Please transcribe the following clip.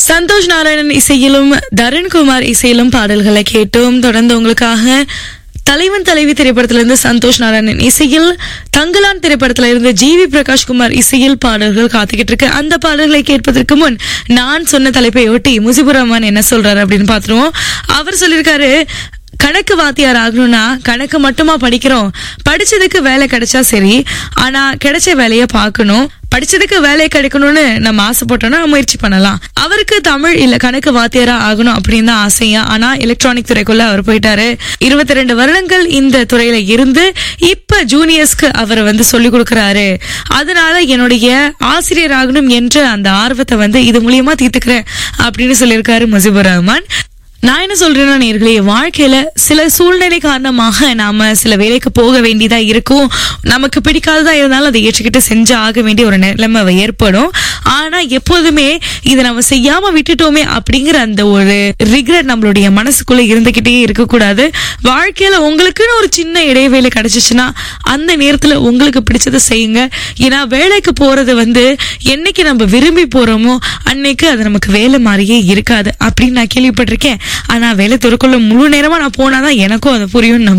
சந்தோஷ் நாராயணன் இசையிலும் தருண்குமார் இசையிலும் பாடல்களை கேட்டோம் தொடர்ந்து உங்களுக்காக தலைவன் தலைவி திரைப்படத்துல இருந்து சந்தோஷ் நாராயணன் இசையில் தங்கலான் திரைப்படத்துல இருந்து ஜி வி பிரகாஷ் குமார் இசையில் பாடல்கள் காத்துக்கிட்டு இருக்கு அந்த பாடல்களை கேட்பதற்கு முன் நான் சொன்ன தலைப்பை ஒட்டி முசிபுர் ரஹ்மான் என்ன சொல்றாரு அப்படின்னு பாத்துருவோம் அவர் சொல்லியிருக்காரு கணக்கு வாத்தியார் ஆகணும்னா கணக்கு மட்டுமா படிக்கிறோம் படிச்சதுக்கு வேலை கிடைச்சா சரி ஆனா கிடைச்ச வேலைய பார்க்கணும் படிச்சதுக்கு வேலை கிடைக்கணும்னு நம்ம ஆசைப்பட்டோம்னா முயற்சி பண்ணலாம் அவருக்கு தமிழ் இல்ல கணக்கு வாத்தியாரா ஆகணும் அப்படின்னு தான் ஆசையா ஆனா எலக்ட்ரானிக் துறைக்குள்ள அவர் போயிட்டாரு இருபத்தி ரெண்டு வருடங்கள் இந்த துறையில இருந்து இப்ப ஜூனியர்ஸ்க்கு அவர் வந்து சொல்லி கொடுக்கறாரு அதனால என்னுடைய ஆசிரியர் ஆகணும் என்ற அந்த ஆர்வத்தை வந்து இது மூலியமா தீர்த்துக்கிறேன் அப்படின்னு சொல்லியிருக்காரு முசிபுர் ரஹ்மான் நான் என்ன சொல்றேன்னா நேர்களே வாழ்க்கையில சில சூழ்நிலை காரணமாக நாம சில வேலைக்கு போக வேண்டியதா இருக்கும் நமக்கு பிடிக்காததா இருந்தாலும் அதை ஏற்றுக்கிட்டு செஞ்சு ஆக வேண்டிய ஒரு நிலைமை ஏற்படும் ஆனா எப்போதுமே இதை நம்ம செய்யாம விட்டுட்டோமே அப்படிங்கிற அந்த ஒரு ரிக்ரெட் நம்மளுடைய மனசுக்குள்ள இருந்துகிட்டே இருக்கக்கூடாது வாழ்க்கையில உங்களுக்குன்னு ஒரு சின்ன இடைவேளை கிடைச்சிச்சுன்னா அந்த நேரத்துல உங்களுக்கு பிடிச்சதை செய்யுங்க ஏன்னா வேலைக்கு போறது வந்து என்னைக்கு நம்ம விரும்பி போறோமோ அன்னைக்கு அது நமக்கு வேலை மாதிரியே இருக்காது அப்படின்னு நான் கேள்விப்பட்டிருக்கேன் ஆனா வேலை துறக்குள்ள முழு நேரமா நான் போனாதான் எனக்கும் அது புரியும்